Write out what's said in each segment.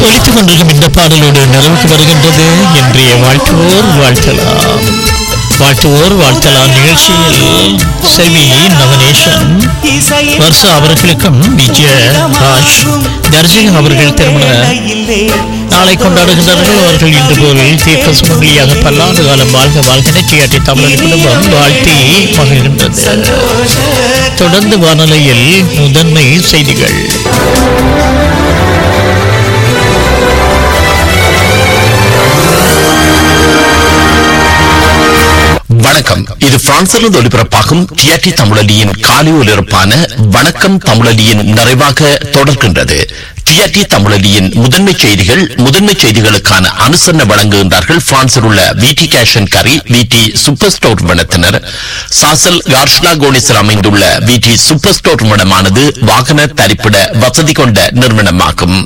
ஒலித்துக் கொண்டிருக்கும் இந்த பாடலோடு நிறைவுக்கு வருகின்றது இன்றைய வாழ்த்துவோர் வாழ்த்தலாம் வாழ்த்துவோர் வாழ்த்தலாம் நிகழ்ச்சியில் செவி நவநேசன் வருஷா அவர்களுக்கும் விஜய ராஜ் தர்ஜிகா அவர்கள் திருமண நாளை கொண்டாடுகின்றார்கள் அவர்கள் இன்று போல் தீர்க்க சுமங்கலியாக பல்லாண்டு காலம் வாழ்க வாழ்க நெற்றியாட்டி தமிழர் குடும்பம் வாழ்த்தி மகிழ்கின்றது தொடர்ந்து வானொலியில் முதன்மை செய்திகள் வணக்கம் இது பிரான்சிலிருந்து ஒலிபரப்பாகும் டிஆர்டி தமிழலியின் காலை ஒலிபரப்பான வணக்கம் தமிழலியின் நிறைவாக தொடர்கின்றது டிஆர்டி தமிழலியின் முதன்மை செய்திகள் முதன்மை செய்திகளுக்கான அனுசரணை வழங்குகின்றார்கள் பிரான்சில் உள்ள விடி கேஷன் கரி விடி சூப்பர் ஸ்டோர் நிறுவனத்தினர் சாசல் கார்ஷ்லா கோனிஸில் அமைந்துள்ள விடி சூப்பர் ஸ்டோர் நிறுவனமானது வாகன தரிப்பிட வசதி கொண்ட நிறுவனமாகும்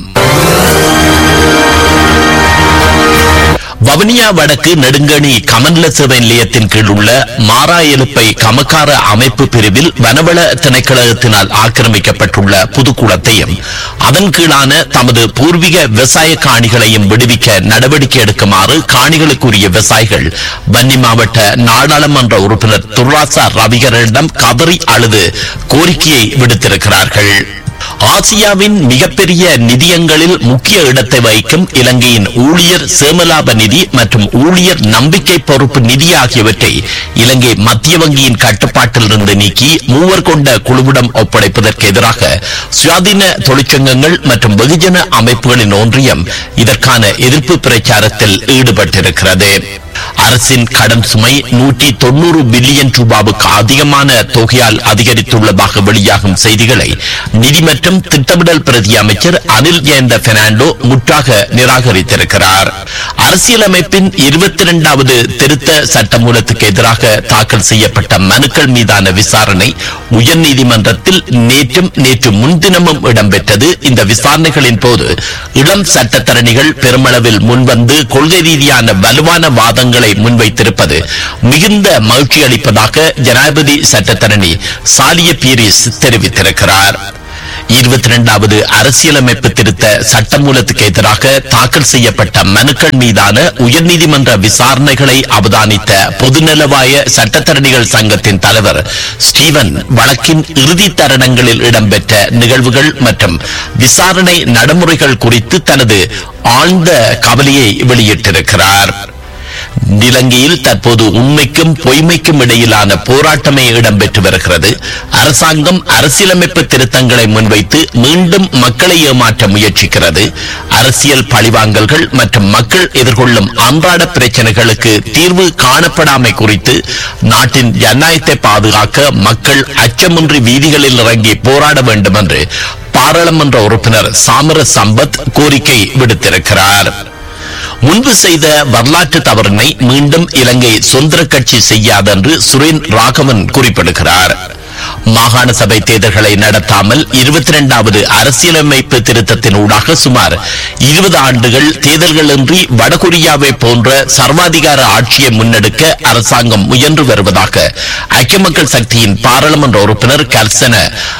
வவுனியா வடக்கு நெடுங்கணி கமன்ல சேவை நிலையத்தின் கீழ் உள்ள மாராயலுப்பை கமக்கார அமைப்பு பிரிவில் வனவள திணைக்களத்தினால் ஆக்கிரமிக்கப்பட்டுள்ள புதுக்குளத்தையும் அதன் கீழான தமது பூர்வீக விவசாய காணிகளையும் விடுவிக்க நடவடிக்கை எடுக்குமாறு காணிகளுக்குரிய விவசாயிகள் வன்னி மாவட்ட நாடாளுமன்ற உறுப்பினர் துர்ராசா ரவிகரிடம் கதறி அழுது கோரிக்கையை விடுத்திருக்கிறார்கள் ஆசியாவின் மிகப்பெரிய நிதியங்களில் முக்கிய இடத்தை வகிக்கும் இலங்கையின் ஊழியர் சேமலாப நிதி மற்றும் ஊழியர் நம்பிக்கை பொறுப்பு நிதி ஆகியவற்றை இலங்கை மத்திய வங்கியின் கட்டுப்பாட்டில் இருந்து நீக்கி மூவர் கொண்ட குழுவிடம் ஒப்படைப்பதற்கு எதிராக சுயாதீன தொழிற்சங்கங்கள் மற்றும் வெகுஜன அமைப்புகளின் ஒன்றியம் இதற்கான எதிர்ப்பு பிரச்சாரத்தில் ஈடுபட்டிருக்கிறது அரசின் கடன் சுமை நூற்றி தொண்ணூறு பில்லியன் ரூபாவுக்கு அதிகமான தொகையால் அதிகரித்துள்ளதாக வெளியாகும் செய்திகளை நிதி மற்றும் திட்டமிடல் பிரதி அமைச்சர் அனில் ஜெயந்த பெர்னாண்டோ முற்றாக நிராகரித்திருக்கிறார் அரசியலமைப்பின் இருபத்தி இரண்டாவது திருத்த சட்டமூலத்துக்கு எதிராக தாக்கல் செய்யப்பட்ட மனுக்கள் மீதான விசாரணை உயர்நீதிமன்றத்தில் நேற்றும் நேற்று முன்தினமும் இடம்பெற்றது இந்த விசாரணைகளின் போது இளம் சட்டத்தரணிகள் பெருமளவில் முன்வந்து கொள்கை ரீதியான வலுவான வாதங்களை முன்வைத்திருப்பது மிகுந்த மகிழ்ச்சி அளிப்பதாக ஜனாதிபதி சட்டத்தரணி சாலிய பீரிஸ் தெரிவித்திருக்கிறார் இருபத்தி இரண்டாவது அரசியலமைப்பு திருத்த சட்டமூலத்துக்கு எதிராக தாக்கல் செய்யப்பட்ட மனுக்கள் மீதான உயர்நீதிமன்ற விசாரணைகளை அவதானித்த பொதுநலவாய சட்டத்தரணிகள் சங்கத்தின் தலைவர் ஸ்டீவன் வழக்கின் இறுதி தருணங்களில் இடம்பெற்ற நிகழ்வுகள் மற்றும் விசாரணை நடைமுறைகள் குறித்து தனது ஆழ்ந்த கவலையை வெளியிட்டிருக்கிறார் இலங்கையில் தற்போது உண்மைக்கும் பொய்மைக்கும் இடையிலான போராட்டமே இடம்பெற்று வருகிறது அரசாங்கம் அரசியலமைப்பு திருத்தங்களை முன்வைத்து மீண்டும் மக்களை ஏமாற்ற முயற்சிக்கிறது அரசியல் பழிவாங்கல்கள் மற்றும் மக்கள் எதிர்கொள்ளும் அன்றாட பிரச்சனைகளுக்கு தீர்வு காணப்படாமை குறித்து நாட்டின் ஜனநாயகத்தை பாதுகாக்க மக்கள் அச்சமின்றி வீதிகளில் இறங்கி போராட வேண்டும் என்று பாராளுமன்ற உறுப்பினர் சாமர சம்பத் கோரிக்கை விடுத்திருக்கிறார் முன்பு செய்த வரலாற்று தவறினை மீண்டும் இலங்கை சுதந்திர கட்சி செய்யாதென்று சுரேன் ராகவன் குறிப்பிடுகிறார் மாகாண சபை தேர்தல்களை நடத்தாமல் இருபத்தி இரண்டாவது அரசியலமைப்பு திருத்தத்தின் ஊடாக சுமார் இருபது ஆண்டுகள் தேர்தல்களின்றி வடகொரியாவை போன்ற சர்வாதிகார ஆட்சியை முன்னெடுக்க அரசாங்கம் முயன்று வருவதாக ஐக்கிய மக்கள் சக்தியின் பாராளுமன்ற உறுப்பினர் கர்சன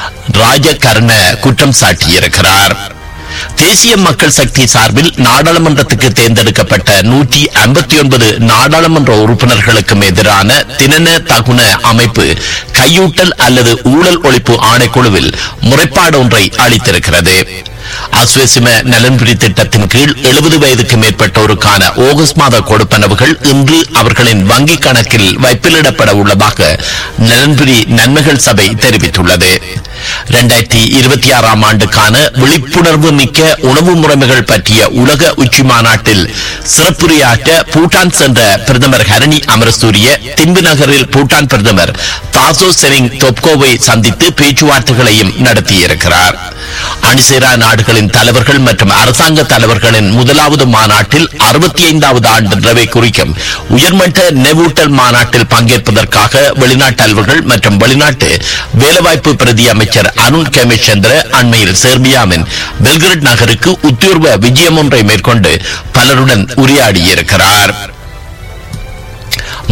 ராஜகர்ண குற்றம் சாட்டியிருக்கிறார் தேசிய மக்கள் சக்தி சார்பில் நாடாளுமன்றத்துக்கு தேர்ந்தெடுக்கப்பட்ட நூற்றி ஐம்பத்தி ஒன்பது நாடாளுமன்ற உறுப்பினர்களுக்கும் எதிரான தினன தகுன அமைப்பு கையூட்டல் அல்லது ஊழல் ஒழிப்பு ஆணைக்குழுவில் முறைப்பாடு ஒன்றை அளித்திருக்கிறது அஸ்வசிம நலன்புரி திட்டத்தின் கீழ் எழுபது வயதுக்கு மேற்பட்டோருக்கான ஆகஸ்ட் மாத கொடுப்பனவுகள் இன்று அவர்களின் வங்கிக் கணக்கில் வைப்பிலிடப்பட உள்ளதாக நலன்புரி நன்மைகள் சபை தெரிவித்துள்ளது இரண்டாயிரத்தி இருபத்தி ஆறாம் ஆண்டுக்கான விழிப்புணர்வு மிக்க உணவு முறைமைகள் பற்றிய உலக உச்சி மாநாட்டில் சிறப்புரையாற்ற பூட்டான் சென்ற பிரதமர் ஹரணி அமரசூரிய திம்பு நகரில் பூட்டான் பிரதமர் தாசோ செரிங் தொப்கோவை சந்தித்து பேச்சுவார்த்தைகளையும் நடத்தியிருக்கிறார் அணிசேரா நாடுகளின் தலைவர்கள் மற்றும் அரசாங்க தலைவர்களின் முதலாவது மாநாட்டில் அறுபத்தி ஐந்தாவது ஆண்டு நிறைவை குறிக்கும் உயர்மட்ட நினைவூட்டல் மாநாட்டில் பங்கேற்பதற்காக வெளிநாட்டு தலைவர்கள் மற்றும் வெளிநாட்டு வேலைவாய்ப்பு பிரதி அமைச்சர் அருண் கேமேச்சந்திர அண்மையில் செர்பியாவின் பெல்கிரட் நகருக்கு உத்தியோர்வ விஜயம் ஒன்றை மேற்கொண்டு பலருடன் உரையாடியிருக்கிறார்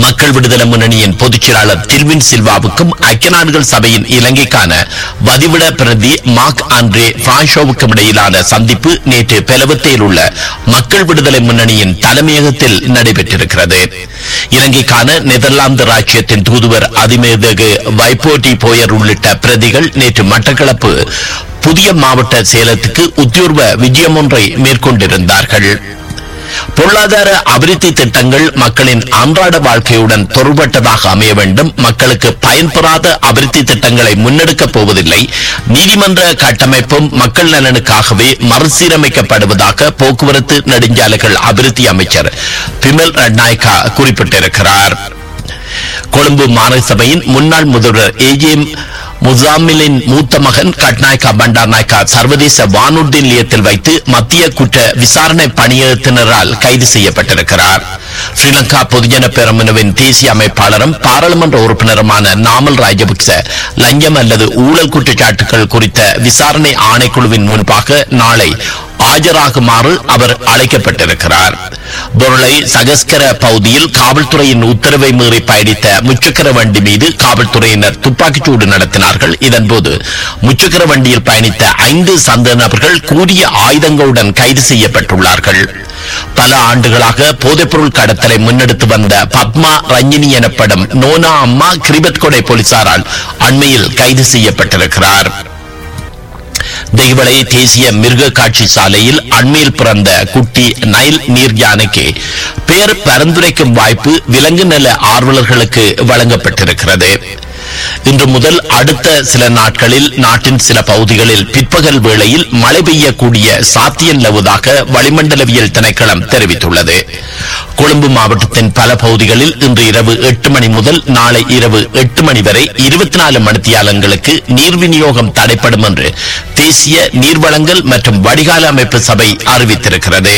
மக்கள் விடுதலை முன்னணியின் பொதுச் செயலாளர் டில்வின் சில்வாவுக்கும் ஐக்கிய நாடுகள் சபையின் இலங்கைக்கான வதிவிட பிரதி மார்க் ஆண்ட்ரே பிரான்ஷோவுக்கும் இடையிலான சந்திப்பு நேற்று பெலவத்தையில் உள்ள மக்கள் விடுதலை முன்னணியின் தலைமையகத்தில் நடைபெற்றிருக்கிறது இலங்கைக்கான நெதர்லாந்து ராஜ்யத்தின் தூதுவர் அதிமேதகு வைப்போட்டி போயர் உள்ளிட்ட பிரதிகள் நேற்று மட்டக்களப்பு புதிய மாவட்ட சேலத்துக்கு உத்தியோர்வ விஜயம் ஒன்றை மேற்கொண்டிருந்தார்கள் பொருளாதார அபிவிருத்தி திட்டங்கள் மக்களின் அன்றாட வாழ்க்கையுடன் தொடர்பட்டதாக அமைய வேண்டும் மக்களுக்கு பயன்பெறாத அபிவிருத்தி திட்டங்களை முன்னெடுக்கப் போவதில்லை நீதிமன்ற கட்டமைப்பும் மக்கள் நலனுக்காகவே மறுசீரமைக்கப்படுவதாக போக்குவரத்து நெடுஞ்சாலைகள் அபிவிருத்தி அமைச்சர் பிமல் ரட்நாயக்கா குறிப்பிட்டிருக்கிறார் கொழும்பு மாநகர சபையின் முன்னாள் முதல்வர் ஏஜிஎம் முசாமிலின் மூத்த மகன் கட்நாயக்கா பண்டார் நாயக்கா சர்வதேச வானூர்தி நிலையத்தில் வைத்து மத்திய குற்ற விசாரணை பணியகத்தினரால் கைது செய்யப்பட்டிருக்கிறார் ஸ்ரீலங்கா பொதுஜன பெரமுனவின் தேசிய அமைப்பாளரும் பாராளுமன்ற உறுப்பினருமான நாமல் ராஜபக்ச லஞ்சம் அல்லது ஊழல் குற்றச்சாட்டுகள் குறித்த விசாரணை ஆணைக்குழுவின் முன்பாக நாளை ஆஜராகுமாறு அவர் அழைக்கப்பட்டிருக்கிறார் பொருளை சகஸ்கர பகுதியில் காவல்துறையின் உத்தரவை மீறி பயணித்த முச்சக்கர வண்டி மீது காவல்துறையினர் துப்பாக்கிச்சூடு நடத்தினார்கள் இதன்போது முச்சக்கர வண்டியில் பயணித்த ஐந்து சந்த நபர்கள் கூறிய ஆயுதங்களுடன் கைது செய்யப்பட்டுள்ளார்கள் பல ஆண்டுகளாக போதைப்பொருள் கடத்தலை முன்னெடுத்து வந்த பத்மா ரஞ்சினி எனப்படும் நோனா அம்மா கிரிபத்கொடை போலீசாரால் அண்மையில் கைது செய்யப்பட்டிருக்கிறார் தெய்வளை தேசிய மிருக காட்சி சாலையில் அண்மையில் பிறந்த குட்டி நைல் நீர் யானைக்கு பெயர் பரிந்துரைக்கும் வாய்ப்பு விலங்கு நல ஆர்வலர்களுக்கு வழங்கப்பட்டிருக்கிறது இன்று முதல் அடுத்த சில நாட்களில் நாட்டின் சில பகுதிகளில் பிற்பகல் வேளையில் மழை பெய்யக்கூடிய சாத்தியம் நிலவுவதாக வளிமண்டலவியல் திணைக்களம் தெரிவித்துள்ளது கொழும்பு மாவட்டத்தின் பல பகுதிகளில் இன்று இரவு எட்டு மணி முதல் நாளை இரவு எட்டு மணி வரை இருபத்தி நாலு மணித்தியாலங்களுக்கு நீர் விநியோகம் தடைப்படும் என்று தேசிய நீர்வளங்கள் மற்றும் வடிகால் அமைப்பு சபை அறிவித்திருக்கிறது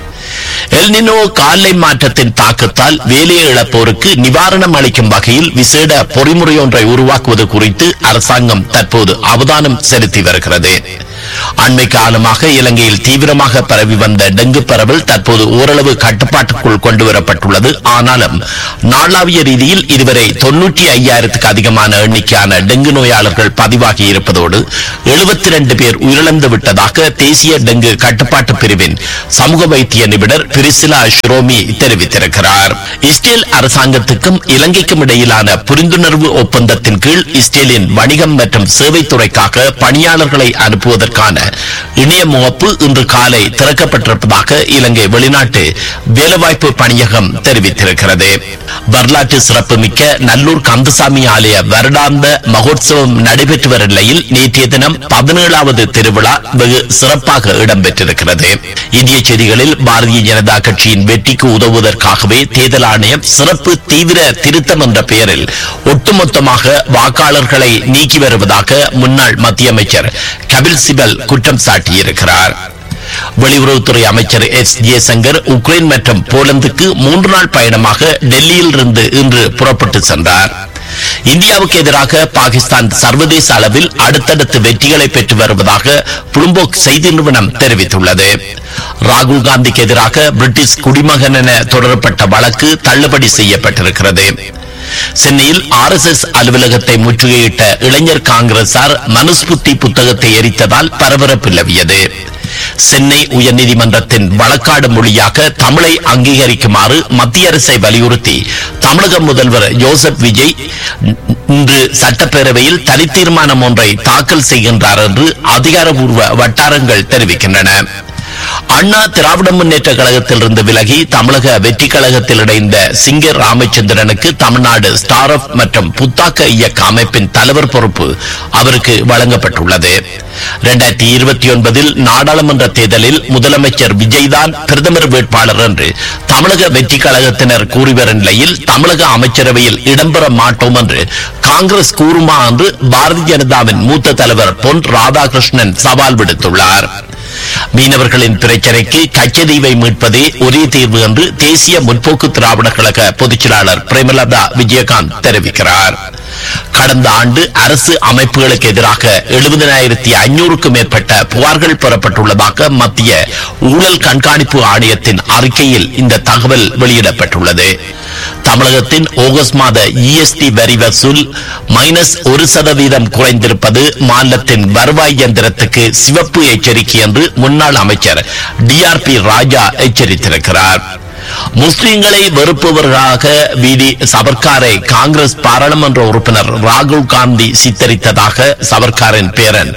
எல்னினோ காலை மாற்றத்தின் தாக்கத்தால் வேலையை இழப்போருக்கு நிவாரணம் அளிக்கும் வகையில் விசேட பொறிமுறை ஒன்றை உருவாக்குவது குறித்து அரசாங்கம் தற்போது அவதானம் செலுத்தி வருகிறது அண்மை காலமாக இலங்கையில் தீவிரமாக பரவி வந்த டெங்கு பரவல் தற்போது ஓரளவு கட்டுப்பாட்டுக்குள் கொண்டு வரப்பட்டுள்ளது ஆனாலும் நாளாவிய ரீதியில் இதுவரை தொன்னூற்றி ஐயாயிரத்துக்கு அதிகமான எண்ணிக்கையான டெங்கு நோயாளர்கள் பதிவாகி இருப்பதோடு எழுபத்தி இரண்டு பேர் உயிரிழந்து விட்டதாக தேசிய டெங்கு கட்டுப்பாட்டு பிரிவின் சமூக வைத்திய நிபுணர் பிரிசிலா ஷிரோமி தெரிவித்திருக்கிறார் இஸ்ரேல் அரசாங்கத்துக்கும் இலங்கைக்கும் இடையிலான புரிந்துணர்வு ஒப்பந்தத்தின் கீழ் இஸ்ரேலின் வணிகம் மற்றும் சேவைத்துறைக்காக பணியாளர்களை அனுப்புவதற்கான இணைய முகப்பு இன்று காலை திறக்கப்பட்டிருப்பதாக இலங்கை வெளிநாட்டு வேலைவாய்ப்பு பணியகம் தெரிவித்திருக்கிறது வரலாற்று சிறப்புமிக்க நல்லூர் கந்தசாமி ஆலய வருடாந்த மகோத்சவம் நடைபெற்று வரும் நிலையில் நேற்றைய தினம் பதினேழாவது திருவிழா வெகு சிறப்பாக இடம்பெற்றிருக்கிறது இந்திய செய்திகளில் பாரதிய ஜனதா கட்சியின் வெற்றிக்கு உதவுவதற்காகவே தேர்தல் ஆணையம் சிறப்பு தீவிர திருத்தம் என்ற பெயரில் ஒட்டுமொத்தமாக வாக்காளர்களை நீக்கி வருவதாக முன்னாள் மத்திய அமைச்சர் கபில் சிபல் குற்றம் சாட்டியிருக்கிறார் வெளியுறவுத்துறை அமைச்சர் எஸ் ஜெயசங்கர் உக்ரைன் மற்றும் போலந்துக்கு மூன்று நாள் பயணமாக டெல்லியில் இருந்து இன்று புறப்பட்டு சென்றார் இந்தியாவுக்கு எதிராக பாகிஸ்தான் சர்வதேச அளவில் அடுத்தடுத்து வெற்றிகளை பெற்று வருவதாக புளும்போக் செய்தி நிறுவனம் தெரிவித்துள்ளது ராகுல் காந்திக்கு எதிராக பிரிட்டிஷ் குடிமகன் என தொடரப்பட்ட வழக்கு தள்ளுபடி செய்யப்பட்டிருக்கிறது சென்னையில் ஆர் எஸ் எஸ் அலுவலகத்தை முற்றுகையிட்ட இளைஞர் காங்கிரசார் மனுஸ்புத்தி புத்தகத்தை எரித்ததால் பரபரப்பு நிலவியது சென்னை உயர்நீதிமன்றத்தின் வழக்காடு மொழியாக தமிழை அங்கீகரிக்குமாறு மத்திய அரசை வலியுறுத்தி தமிழக முதல்வர் ஜோசப் விஜய் இன்று சட்டப்பேரவையில் தனித்தீர்மானம் ஒன்றை தாக்கல் செய்கின்றார் என்று அதிகாரப்பூர்வ வட்டாரங்கள் தெரிவிக்கின்றன அண்ணா திராவிட முன்னேற்ற கழகத்திலிருந்து விலகி தமிழக வெற்றி கழகத்தில் இணைந்த சிங்கர் ராமச்சந்திரனுக்கு தமிழ்நாடு ஸ்டார் ஆஃப் மற்றும் புத்தாக்க இயக்க அமைப்பின் தலைவர் பொறுப்பு அவருக்கு வழங்கப்பட்டுள்ளது இரண்டாயிரத்தி இருபத்தி ஒன்பதில் நாடாளுமன்ற தேர்தலில் முதலமைச்சர் விஜய்தான் பிரதமர் வேட்பாளர் என்று தமிழக வெற்றி கழகத்தினர் கூறி வரும் நிலையில் தமிழக அமைச்சரவையில் இடம்பெற மாட்டோம் என்று காங்கிரஸ் கூறுமா என்று பாரதிய ஜனதாவின் மூத்த தலைவர் பொன் ராதாகிருஷ்ணன் சவால் விடுத்துள்ளார் மீனவர்களின் பிரச்சனைக்கு கச்சதீவை மீட்பதே ஒரே தீர்வு என்று தேசிய முற்போக்கு திராவிட கழக பொதுச்செயலாளர் பிரேமலதா விஜயகாந்த் தெரிவிக்கிறார் கடந்த ஆண்டு அரசு அமைப்புகளுக்கு எதிராக எழுபதனாயிரத்தி ஐநூறுக்கும் மேற்பட்ட புகார்கள் பெறப்பட்டுள்ளதாக மத்திய ஊழல் கண்காணிப்பு ஆணையத்தின் அறிக்கையில் இந்த தகவல் வெளியிடப்பட்டுள்ளது தமிழகத்தின் ஆகஸ்ட் மாத இஎஸ்டி வரி வசூல் மைனஸ் ஒரு சதவீதம் குறைந்திருப்பது மாநிலத்தின் வருவாய் இயந்திரத்துக்கு சிவப்பு எச்சரிக்கை என்று முன்னாள் அமைச்சர் டிஆர்பி ராஜா எச்சரித்திருக்கிறார் முஸ்லிம்களை வெறுப்பவர்களாக வீதி சவர்காரை காங்கிரஸ் பாராளுமன்ற உறுப்பினர் ராகுல் காந்தி சித்தரித்ததாக சவர்காரின் பேரன்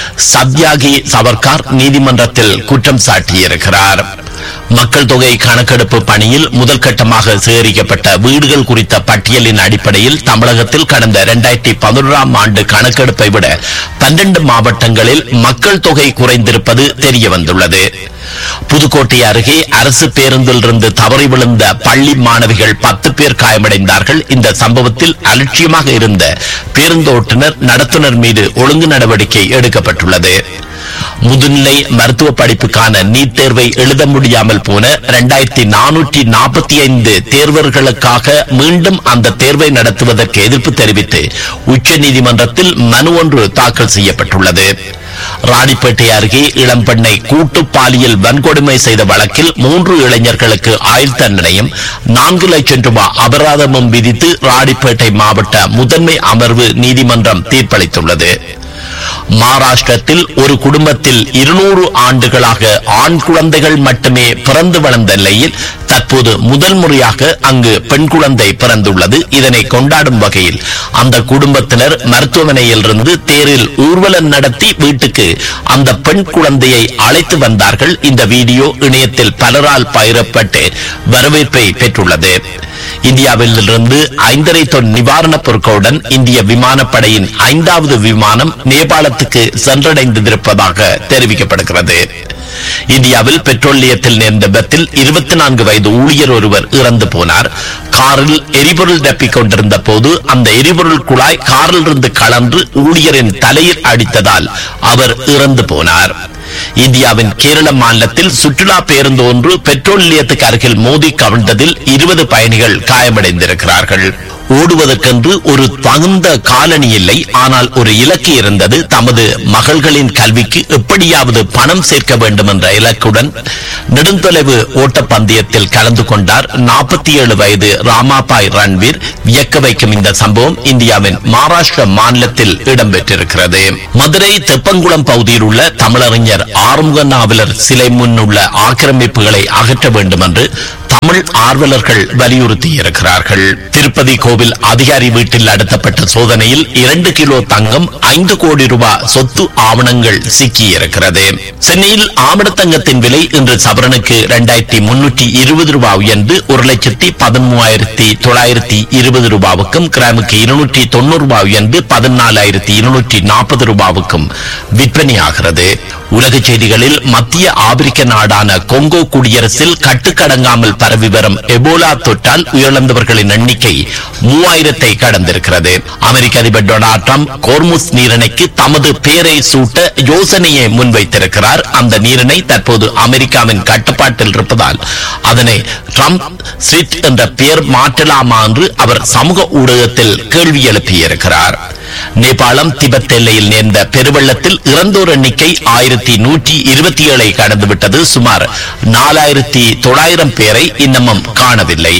சத்யாகி சவர்கார் நீதிமன்றத்தில் குற்றம் சாட்டியிருக்கிறார் மக்கள் தொகை கணக்கெடுப்பு பணியில் முதல் கட்டமாக சேகரிக்கப்பட்ட வீடுகள் குறித்த பட்டியலின் அடிப்படையில் தமிழகத்தில் கடந்த இரண்டாயிரத்தி பதினொன்றாம் ஆண்டு கணக்கெடுப்பை விட பன்னெண்டு மாவட்டங்களில் மக்கள் தொகை குறைந்திருப்பது தெரிய வந்துள்ளது புதுக்கோட்டை அருகே அரசு பேருந்தில் இருந்து தவறி விழுந்த பள்ளி மாணவிகள் பத்து பேர் காயமடைந்தார்கள் இந்த சம்பவத்தில் அலட்சியமாக இருந்த பேருந்து ஓட்டுநர் நடத்துனர் மீது ஒழுங்கு நடவடிக்கை எடுக்கப்பட்டுள்ளது முதுநிலை மருத்துவ படிப்புக்கான நீட் தேர்வை எழுத முடியாமல் போன இரண்டாயிரத்தி நானூற்றி நாற்பத்தி ஐந்து தேர்வர்களுக்காக மீண்டும் அந்த தேர்வை நடத்துவதற்கு எதிர்ப்பு தெரிவித்து உச்சநீதிமன்றத்தில் மனு ஒன்று தாக்கல் செய்யப்பட்டுள்ளது ராணிப்பேட்டை அருகே இளம்பெண்ணை கூட்டு பாலியல் வன்கொடுமை செய்த வழக்கில் மூன்று இளைஞர்களுக்கு ஆயுள் தண்டனையும் நான்கு லட்சம் ரூபாய் அபராதமும் விதித்து ராணிப்பேட்டை மாவட்ட முதன்மை அமர்வு நீதிமன்றம் தீர்ப்பளித்துள்ளது மகாராஷ்டிரத்தில் ஒரு குடும்பத்தில் இருநூறு ஆண்டுகளாக ஆண் குழந்தைகள் மட்டுமே பிறந்து வளர்ந்த நிலையில் தற்போது முதல் முறையாக அங்கு பெண் குழந்தை பிறந்துள்ளது இதனை கொண்டாடும் வகையில் அந்த குடும்பத்தினர் மருத்துவமனையில் இருந்து தேரில் ஊர்வலம் நடத்தி வீட்டுக்கு அந்த பெண் குழந்தையை அழைத்து வந்தார்கள் இந்த வீடியோ இணையத்தில் பலரால் பகிரப்பட்டு வரவேற்பை பெற்றுள்ளது இந்தியாவில் இருந்து ஐந்தரை தொன் நிவாரணப் பொருட்களுடன் இந்திய விமானப்படையின் ஐந்தாவது விமானம் நேபாளத்துக்கு சென்றடைந்திருப்பதாக தெரிவிக்கப்படுகிறது இந்தியாவில் பெட்ரோல் நிலையத்தில் நேர்ந்த விபத்தில் இருபத்தி நான்கு வயது ஊழியர் ஒருவர் இறந்து போனார் காரில் எரிபொருள் டப்பிக் கொண்டிருந்த போது அந்த எரிபொருள் குழாய் காரில் இருந்து கலன்று ஊழியரின் தலையில் அடித்ததால் அவர் இறந்து போனார் இந்தியாவின் கேரள மாநிலத்தில் சுற்றுலா பேருந்து ஒன்று பெட்ரோல் நிலையத்துக்கு அருகில் மோதி கவிழ்ந்ததில் இருபது பயணிகள் காயமடைந்திருக்கிறார்கள் ஓடுவதற்கென்று ஒரு தகுந்த காலணி இல்லை ஆனால் ஒரு இலக்கு இருந்தது தமது மகள்களின் கல்விக்கு எப்படியாவது பணம் சேர்க்க வேண்டும் என்ற இலக்குடன் நெடுந்தொலைவு ஓட்டப்பந்தயத்தில் கலந்து கொண்டார் நாற்பத்தி ஏழு வயது ராமாபாய் ரன்வீர் வியக்க வைக்கும் இந்த சம்பவம் இந்தியாவின் மகாராஷ்டிர மாநிலத்தில் இடம்பெற்றிருக்கிறது மதுரை தெப்பங்குளம் பகுதியில் உள்ள தமிழறிஞர் ஆறுமுக நாவலர் சிலை முன்னுள்ள ஆக்கிரமிப்புகளை அகற்ற வேண்டும் என்று தமிழ் ஆர்வலர்கள் வலியுறுத்தி இருக்கிறார்கள் திருப்பதி கோவில் அதிகாரி வீட்டில் நடத்தப்பட்ட சோதனையில் இரண்டு கிலோ தங்கம் ஐந்து கோடி ரூபாய் சொத்து ஆவணங்கள் சிக்கியிருக்கிறது சென்னையில் ஆவணத்தங்கத்தின் விலை இன்று சவரனுக்கு இரண்டாயிரத்தி முன்னூற்றி இருபது ரூபாய் உயர்ந்து ஒரு லட்சத்தி பதிமூவாயிரத்தி தொள்ளாயிரத்தி இருபது ரூபாவுக்கும் கிராமுக்கு இருநூற்றி தொண்ணூறு ரூபாய் உயர்ந்து பதினாலாயிரத்தி இருநூற்றி நாற்பது ரூபாவுக்கும் விற்பனையாகிறது உலக செய்திகளில் மத்திய ஆப்பிரிக்க நாடான கொங்கோ குடியரசில் கட்டுக்கடங்காமல் பரவி வரும் எபோலா தொற்றால் உயிரிழந்தவர்களின் எண்ணிக்கை மூவாயிரத்தை கடந்திருக்கிறது அமெரிக்க அதிபர் டொனால்ட் ட்ரம்ப் கோர்முஸ் நீரிணைக்கு தமது பெயரை சூட்ட யோசனையை முன்வைத்திருக்கிறார் அந்த நீரிணை தற்போது அமெரிக்காவின் கட்டுப்பாட்டில் இருப்பதால் அதனை ட்ரம்ப் ஸ்ட்ரீட் என்ற பெயர் மாற்றலாமா என்று அவர் சமூக ஊடகத்தில் கேள்வி எழுப்பியிருக்கிறார் நேபாளம் திபெத் எல்லையில் நேர்ந்த பெருவெள்ளத்தில் இறந்தோர் எண்ணிக்கை ஆயிரத்தி நூற்றி இருபத்தி ஏழை கடந்துவிட்டது சுமார் நாலாயிரத்தி தொள்ளாயிரம் பேரை இன்னமும் காணவில்லை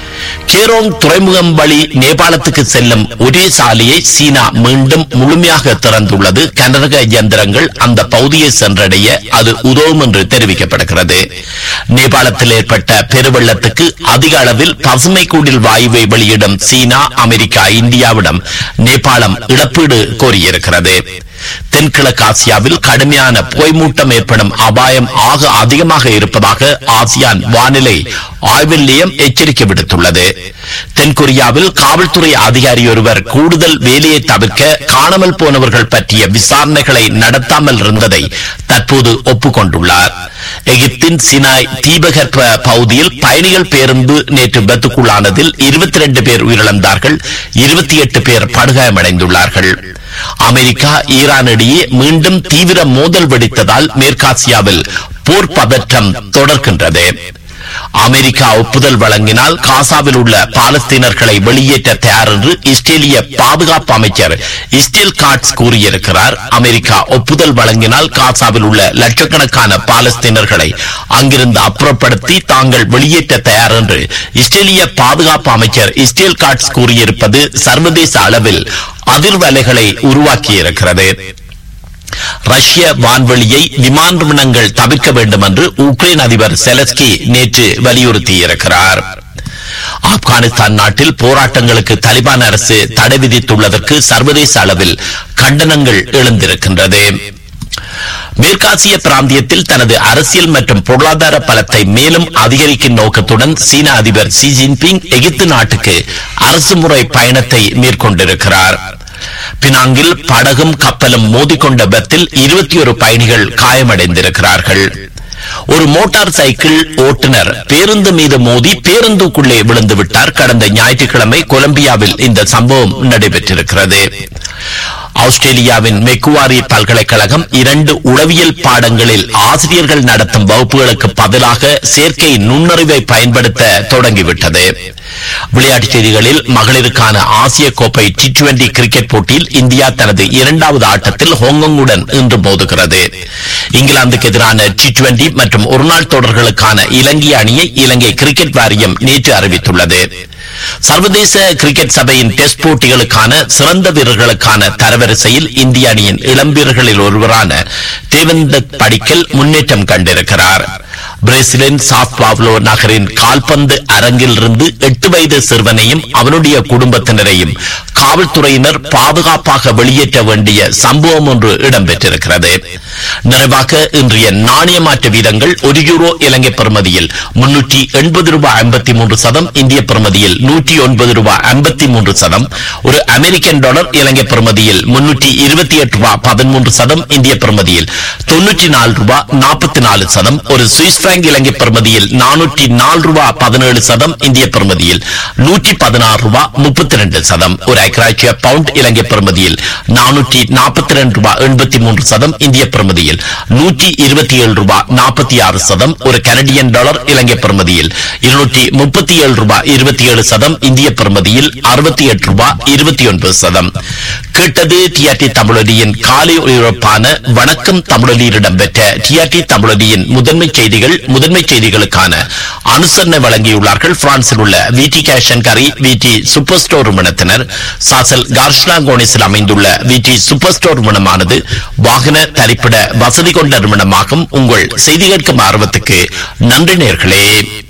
கேரோங் துறைமுகம் வழி நேபாளத்துக்கு செல்லும் ஒரே சாலையை சீனா மீண்டும் முழுமையாக திறந்துள்ளது கனரக இயந்திரங்கள் அந்த பகுதியை சென்றடைய அது உதவும் என்று தெரிவிக்கப்படுகிறது நேபாளத்தில் ஏற்பட்ட பெருவெள்ளத்துக்கு அதிக அளவில் பசுமை கூடில் வாயுவை வெளியிடும் சீனா அமெரிக்கா இந்தியாவிடம் நேபாளம் இழப்பீடு கோரியிருக்கிறது தென்கிழக்கு ஆசியாவில் கடுமையான புகைமூட்டம் ஏற்படும் அபாயம் ஆக அதிகமாக இருப்பதாக ஆசியான் வானிலை ஆய்வு நிலையம் எச்சரிக்கை விடுத்துள்ளது தென்கொரியாவில் காவல்துறை அதிகாரி ஒருவர் கூடுதல் வேலையை தவிர்க்க காணாமல் போனவர்கள் பற்றிய விசாரணைகளை நடத்தாமல் இருந்ததை தற்போது ஒப்புக்கொண்டுள்ளார் எகிப்தின் சினாய் தீபகற்ப பகுதியில் பயணிகள் பேருந்து நேற்று விபத்துக்குள்ளானதில் இருபத்தி ரெண்டு பேர் உயிரிழந்தார்கள் இருபத்தி எட்டு பேர் படுகாயமடைந்துள்ளார்கள் அமெரிக்கா ஈரான் இடையே மீண்டும் தீவிர மோதல் வெடித்ததால் மேற்காசியாவில் போர் பதற்றம் தொடர்கின்றது அமெரிக்கா ஒப்புதல் வழங்கினால் காசாவில் உள்ள பாலஸ்தீனர்களை வெளியேற்ற தயார் என்று இஸ்ரேலிய பாதுகாப்பு அமைச்சர் இஸ்டேல் காட்ஸ் கூறியிருக்கிறார் அமெரிக்கா ஒப்புதல் வழங்கினால் காசாவில் உள்ள லட்சக்கணக்கான பாலஸ்தீனர்களை அங்கிருந்து அப்புறப்படுத்தி தாங்கள் வெளியேற்ற தயார் என்று இஸ்ரேலிய பாதுகாப்பு அமைச்சர் இஸ்டேல் காட்ஸ் கூறியிருப்பது சர்வதேச அளவில் அதிர்வலைகளை உருவாக்கியிருக்கிறது ரஷ்ய வான்வெளியை விமான நிறுவனங்கள் தவிர்க்க வேண்டும் என்று உக்ரைன் அதிபர் செலஸ்கி நேற்று வலியுறுத்தியிருக்கிறார் ஆப்கானிஸ்தான் நாட்டில் போராட்டங்களுக்கு தலிபான் அரசு தடை விதித்துள்ளதற்கு சர்வதேச அளவில் கண்டனங்கள் எழுந்திருக்கின்றது மேற்காசிய பிராந்தியத்தில் தனது அரசியல் மற்றும் பொருளாதார பலத்தை மேலும் அதிகரிக்கும் நோக்கத்துடன் சீன அதிபர் ஷி ஜின்பிங் எகிப்து நாட்டுக்கு அரசுமுறை பயணத்தை மேற்கொண்டிருக்கிறார் பினாங்கில் படகும் கப்பலும் மோதிக்கொண்ட விபத்தில் இருபத்தி ஒரு பயணிகள் காயமடைந்திருக்கிறார்கள் ஒரு மோட்டார் சைக்கிள் ஓட்டுநர் பேருந்து மீது மோதி பேருந்துக்குள்ளே விழுந்து விட்டார் கடந்த ஞாயிற்றுக்கிழமை கொலம்பியாவில் இந்த சம்பவம் நடைபெற்றிருக்கிறது ஆஸ்திரேலியாவின் மெக்குவாரி பல்கலைக்கழகம் இரண்டு உளவியல் பாடங்களில் ஆசிரியர்கள் நடத்தும் வகுப்புகளுக்கு பதிலாக செயற்கை நுண்ணறிவை பயன்படுத்த தொடங்கிவிட்டது விளையாட்டுச் செய்திகளில் மகளிருக்கான ஆசிய கோப்பை டி டுவெண்டி கிரிக்கெட் போட்டியில் இந்தியா தனது இரண்டாவது ஆட்டத்தில் ஹாங்காங்குடன் இன்று மோதுகிறது இங்கிலாந்துக்கு எதிரான டி டுவெண்டி மற்றும் ஒருநாள் தொடர்களுக்கான இலங்கை அணியை இலங்கை கிரிக்கெட் வாரியம் நேற்று அறிவித்துள்ளது சர்வதேச கிரிக்கெட் சபையின் டெஸ்ட் போட்டிகளுக்கான சிறந்த வீரர்களுக்கான தரவரிசையில் இந்திய அணியின் இளம் வீரர்களில் ஒருவரான தேவந்த படிக்கல் முன்னேற்றம் கண்டிருக்கிறார் பிரேசிலின் சாப் பாவ்லோ நகரின் கால்பந்து அரங்கில் இருந்து எட்டு வயது சிறுவனையும் அவனுடைய குடும்பத்தினரையும் காவல்துறையினர் பாதுகாப்பாக வெளியேற்ற வேண்டிய சம்பவம் ஒன்று இடம்பெற்றிருக்கிறது நிறைவாக இன்றைய நாணய மாற்று வீதங்கள் ஒரு யூரோ இலங்கை பெறுமதியில் முன்னூற்றி எண்பது ரூபாய் ஐம்பத்தி மூன்று சதம் இந்திய பெறுமதியில் நூற்றி ஒன்பது ரூபாய் ஐம்பத்தி மூன்று சதம் ஒரு அமெரிக்கன் டாலர் இலங்கை பெறுமதியில் முன்னூற்றி இருபத்தி எட்டு ரூபாய் பதிமூன்று சதம் இந்திய பெறுமதியில் தொன்னூற்றி நாலு ரூபாய் நாற்பத்தி நாலு சதம் ஒரு சுவிஸ் பிராங்க் இலங்கை பெறுமதியில் நானூற்றி நாலு ரூபாய் பதினேழு சதம் இந்திய பெறுமதியில் நூற்றி பதினாறு ரூபாய் முப்பத்தி ரெண்டு சதம் ஒரு ஐக்கிராட்சிய பவுண்ட் இலங்கை பெறுமதியில் நானூற்றி நாற்பத்தி ரெண்டு ரூபாய் எண்பத்தி மூன்று சதம் இந்திய பெறுமதியில் நூற்றி இருபத்தி ஏழு ரூபாய் நாற்பத்தி ஆறு சதம் ஒரு கனடியன் டாலர் இலங்கை பெறுமதியில் இருநூற்றி முப்பத்தி ஏழு ரூபாய் இருபத்தி ஏழு சதம் இந்திய பெறுமதியில் அறுபத்தி எட்டு ரூபாய் இருபத்தி ஒன்பது சதம் கேட்டது டிஆர்டி தமிழொலியின் காலை ஒளிபரப்பான வணக்கம் தமிழொலியில் இடம்பெற்ற டிஆர்டி தமிழொலியின் முதன்மை செய்திகள் முதன்மை செய்திகளுக்கான அனுசரணை வழங்கியுள்ளார்கள் பிரான்சில் உள்ள விடி கேஷன் கரி விடி சூப்பர் ஸ்டோர் நிறுவனத்தினர் சாசல் கார்ஷ்னா கோனிஸில் அமைந்துள்ள விடி சூப்பர் ஸ்டோர் நிறுவனமானது வாகன தரிப்பிட வசதி கொண்ட நிறுவனமாகும் உங்கள் செய்தி கேட்கும் ஆர்வத்துக்கு நன்றி நேர்களே